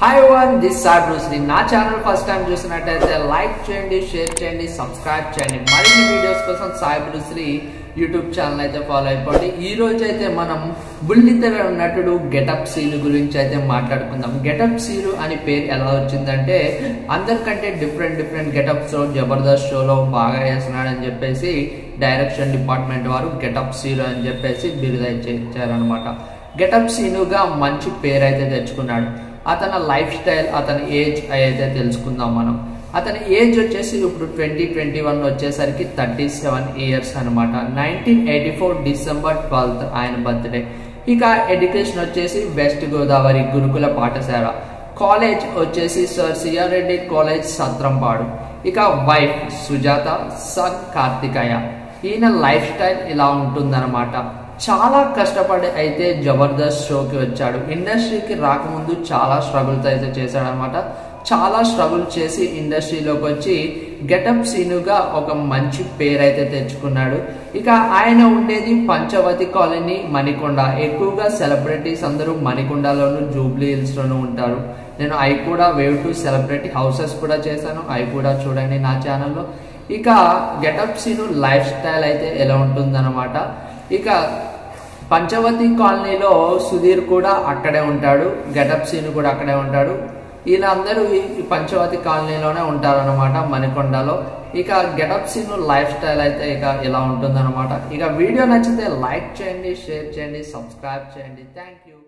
hi వన్ దిస్ సార్ బ్రూస్లీ నా ఛానల్ ఫస్ట్ టైం చూసినట్టయితే లైక్ చేయండి షేర్ చేయండి సబ్స్క్రైబ్ చేయండి మరిన్ని వీడియోస్ కోసం సాయి బ్రూస్లీ యూట్యూబ్ ఛానల్ అయితే ఫాలో అయిపోండి ఈ రోజు అయితే మనం బుల్లితెర నటుడు గెటప్ సీను గురించి అయితే మాట్లాడుకుందాం గెటప్ సీను అని పేరు ఎలా వచ్చిందంటే అందరికంటే different different getup show Jabardasth షోలో బాగా చేస్తున్నాడని చెప్పేసి డైరెక్షన్ డిపార్ట్మెంట్ వారు గెటప్ సీను అని చెప్పేసి బిరుదైతే ఇచ్చారనమాట గెటప్ సీనుగా మంచి పేరు అయితే తెచ్చుకున్నాడు అతని లైఫ్ స్టైల్ అతని ఏజ్ అయితే తెలుసుకుందాం మనం అతని ఏజ్ వచ్చేసి ఇప్పుడు ట్వంటీ ట్వంటీ వన్ వచ్చేసరికి థర్టీ సెవెన్ ఇయర్స్ అనమాట nineteen eighty four December twelfth ఆయన బర్త్డే ఇక ఎడ్యుకేషన్ వచ్చేసి వెస్ట్ గోదావరి గురుకుల పాఠశాల కాలేజ్ వచ్చేసి sir CR Reddy college Satrampadu ఇక వైఫ్ సుజాత సన్ కార్తికయ ఈయన లైఫ్ స్టైల్ ఇలా ఉంటుందన్నమాట చాలా కష్టపడి అయితే జబర్దస్త్ షోకి వచ్చాడు ఇండస్ట్రీకి రాకముందు చాలా స్ట్రగుల్స్ అయితే చేశాడనమాట చాలా స్ట్రగుల్ చేసి ఇండస్ట్రీలోకి వచ్చి గెటప్ సీనుగా ఒక మంచి పేరు అయితే తెచ్చుకున్నాడు ఇక ఆయన ఉండేది పంచవతి కాలనీ మణికొండ ఎక్కువగా సెలబ్రిటీస్ అందరూ మణికొండలోను జూబ్లీ హిల్స్లోనూ ఉంటారు నేను అవి కూడా వేవ్ టు సెలబ్రిటీ హౌసెస్ కూడా చేశాను అవి కూడా చూడండి నా ఛానల్లో ఇక గెటప్ సీను లైఫ్ స్టైల్ అయితే ఎలా ఉంటుందన్నమాట ఇక పంచవతి కాలనీలో సుధీర్ కూడా అక్కడే ఉంటాడు గెటప్ సీన్ కూడా అక్కడే ఉంటాడు వీళ్ళందరూ ఈ పంచవతి కాలనీలోనే ఉంటారనమాట మణికొండలో ఇక గెటప్ సీన్ లైఫ్ స్టైల్ అయితే ఇక ఇలా ఉంటుందన్నమాట ఇక వీడియో నచ్చితే లైక్ చేయండి షేర్ చేయండి సబ్స్క్రైబ్ చేయండి థ్యాంక్ యూ